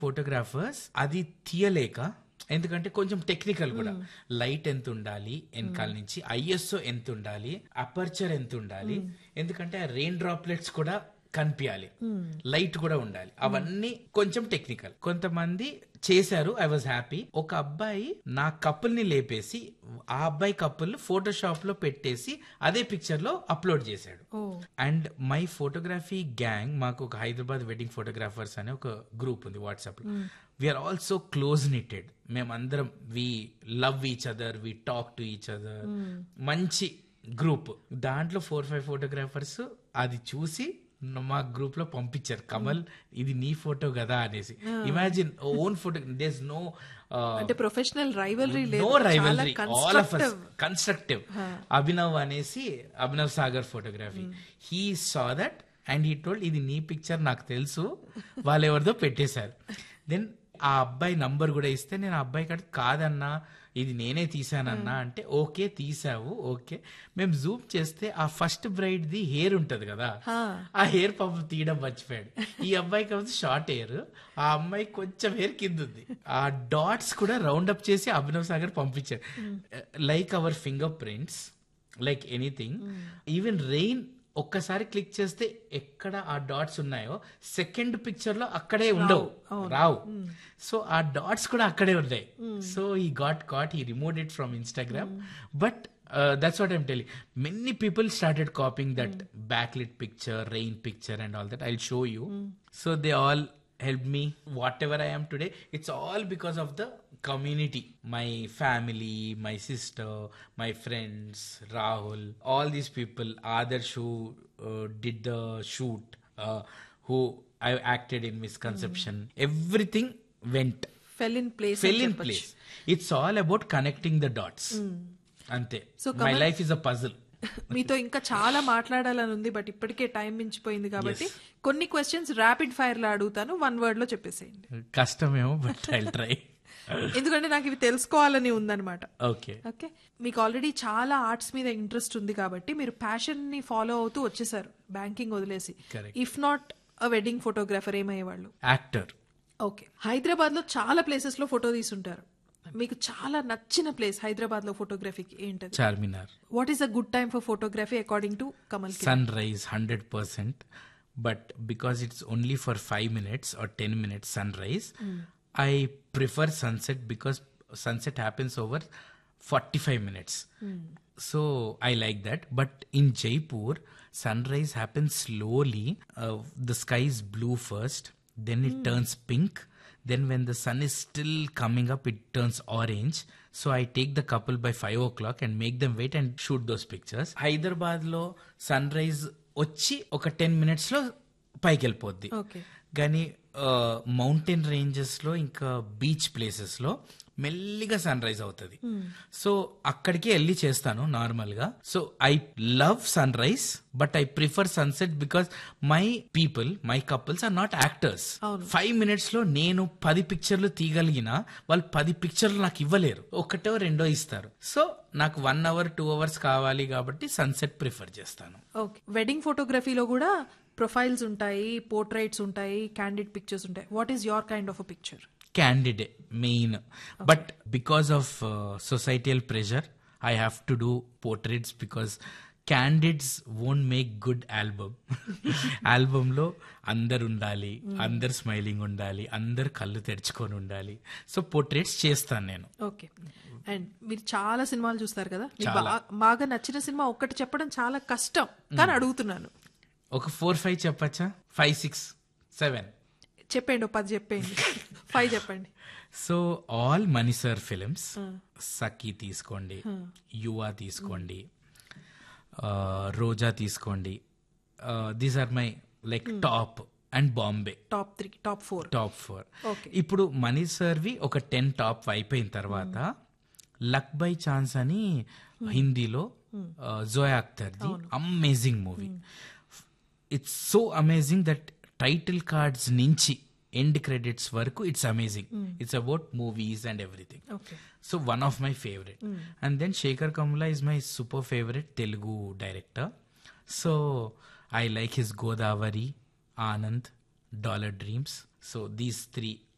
Photographers అది తీయలేక ఎందుకంటే కొంచెం టెక్నికల్ కూడా లైట్ ఎంత ఉండాలి వెనకాల నుంచి ఐఎస్ఓ ఎంత ఉండాలి అపర్చర్ ఎంత ఉండాలి ఎందుకంటే ఆ రెయిన్ డ్రాప్లెట్స్ కూడా కనిపించాలి లైట్ కూడా ఉండాలి అవన్నీ కొంచెం టెక్నికల్ కొంతమంది చేశారు ఐ వాజ్ హ్యాపీ ఒక అబ్బాయి నా కపుల్ ని లేపేసి ఆ అబ్బాయి కపుల్ ఫోటోషాప్ లో పెట్టేసి అదే పిక్చర్ లో అప్లోడ్ చేశాడు ఓ అండ్ మై ఫోటోగ్రఫీ గ్యాంగ్ మాకు ఒక హైదరాబాద్ వెడ్డింగ్ ఫోటోగ్రాఫర్స్ అనే ఒక గ్రూప్ ఉంది వాట్సాప్ లో వీఆర్ ఆల్సో క్లోజ్ నిటెడ్ మేమందరం we love each other we talk to each other మంచి గ్రూప్ దాంట్లో ఫోర్ ఫైవ్ ఫోటోగ్రాఫర్స్ అది చూసి మా గ్రూప్ లో పంపించారు కమల్ ఇది నీ ఫోటో కదా అనేసి imagine own photo does no అంటే ప్రొఫెషనల్ రైవలరీ లేదు no rivalry all of us constructive. Constructive Abhinav అనేసి Abhinav Sagar photography he saw that and he told ఇది నీ పిక్చర్ నాకు తెలుసు వాళ్ళు ఎవరిదో పెట్టేశారు దెన్ ఆ అబ్బాయి నంబర్ కూడా ఇస్తే నేను ఆ అబ్బాయి కాదు కాదన్నా ఇది నేనే తీసానన్నా అంటే ఓకే తీసావు ఓకే మేము జూమ్ చేస్తే ఆ ఫస్ట్ బ్రైడ్ ది హెయిర్ ఉంటది కదా ఆ హెయిర్ పాపం తీయడం మర్చిపోయాడు ఈ అబ్బాయికి వచ్చి షార్ట్ హెయిర్ ఆ అమ్మాయి కొంచెం హెయిర్ కింద ఉంది ఆ డాట్స్ కూడా రౌండ్ అప్ చేసి అభినవ్ సాగర్ పంపించారు like our fingerprints like anything even rain ఒక్కసారి క్లిక్ చేస్తే ఎక్కడ ఆ డాట్స్ ఉన్నాయో సెకండ్ పిక్చర్ లో అక్కడే ఉండవు రావు సో ఆ డాట్స్ కూడా అక్కడే ఉన్నాయి so he got caught he remove it from Instagram but that's what I'm telling many people started copying that backlit picture rain picture and all that I show you so they all helped me whatever i am today it's all because of the community my family my sister my friends rahul all these people others who uh, did the shoot uh, who i acted in misconception everything went fell in place fell in place it's all about connecting the dots ante So, my life is a puzzle మీతో ఇంకా చాలా మాట్లాడాలని ఉంది but ఇప్పటికే time మించిపోయింది కాబట్టి కొన్ని questions rapid fire లో అడుగుతాను వన్ వర్డ్ లో చెప్పేసేయండి కష్టమేమో బట్ ఐ ట్రై ఎందుకంటే నాకు ఇవి తెలుసుకోవాలని ఉందన్నమాట ఓకే ఓకే మీకు ఆల్రెడీ చాలా ఆర్ట్స్ మీద ఇంట్రెస్ట్ ఉంది కాబట్టి మీరు ప్యాషన్ ని ఫాలో అవుతూ వచ్చేసారు బ్యాంకింగ్ వదిలేసి Correct. If not a wedding photographer ఏమయ్యేవాళ్ళు యాక్టర్ ఓకే హైదరాబాద్ లో చాలా ప్లేసెస్ లో ఫోటో తీసుంటారు మీకు చాలా నచ్చిన ప్లేస్ హైదరాబాద్ లో ఫోటోగ్రఫీకి ఏంటది Charminar what is a good time for photography according to Kamal కి sunrise 100% but because it's only for 5 minutes or 10 minutes sunrise i prefer sunset because sunset happens over 45 minutes so i like that but in jaipur sunrise happens slowly uh, the sky is blue first then it turns pink then when the sun is still coming up it turns orange so i take the couple by 5 o'clock and make them wait and shoot those pictures Hyderabad లో sun rise వచ్చి ఒక ten minutes లో పైకి వెళ్ళిపోద్ది okay కానీ mountain ranges లో ఇంకా beach places లో మెల్లిగా సన్ రైజ్ అవుతుంది సో అక్కడికి వెళ్ళి చేస్తాను నార్మల్ గా so I love sunrise but I prefer sunset because my people my couples are not actors five minutes లో నేను పది పిక్చర్లు తీయగలిగిన వాళ్ళు పది పిక్చర్లు నాకు ఇవ్వలేరు ఒకటో రెండో ఇస్తారు సో నాకు వన్ అవర్ టూ అవర్స్ కావాలి కాబట్టి సన్సెట్ ప్రిఫర్ చేస్తాను ఓకే వెడ్డింగ్ ఫోటోగ్రఫీలో కూడా ప్రొఫైల్స్ ఉంటాయి పోర్ట్రైట్స్ ఉంటాయి క్యాండిడ్ పిక్చర్స్ ఉంటాయి what is your kind of a picture candidate main but because of uh, societal pressure i have to do portraits because candidates won't make good album album లో అందరు ఉండాలి అందరు smiling ఉండాలి అందరు కళ్ళు తెరుచుకొని ఉండాలి సో పోర్ట్రేట్స్ చేస్తాను నేను ఓకే అండ్ మీరు చాలా సినిమాలు చూస్తారు కదా మీకు బా- బాగా నచ్చిన సినిమా ఒక్కటి చెప్పడం చాలా కష్టం కానీ అడుగుతున్నాను ఒక ఫోర్ ఫైవ్ చెప్పచ్చా ఫైవ్ సిక్స్ సెవెన్ చెప్పండి ఒక పది చెప్పండి ఫైవ్ చెప్పండి so all Mani sir films Sakhi తీసుకోండి యువ తీసుకోండి రోజా తీసుకోండి these are my like top and Bombay top three top four top four Okay. ఇప్పుడు మనీ సర్వి ఒక టెన్ టాప్ అయిపోయిన తర్వాత లక్ బై ఛాన్స్ అని హిందీలో జోయా అఖ్తర్ది amazing movie it's so amazing that title cards నుంచి ఎండ్ క్రెడిట్స్ వరకు it's amazing it's about movies and everything okay so one of my favourite and then Shekhar Kammula is my super favourite Telugu director so I like his Godavari Anand dollar dreams so these three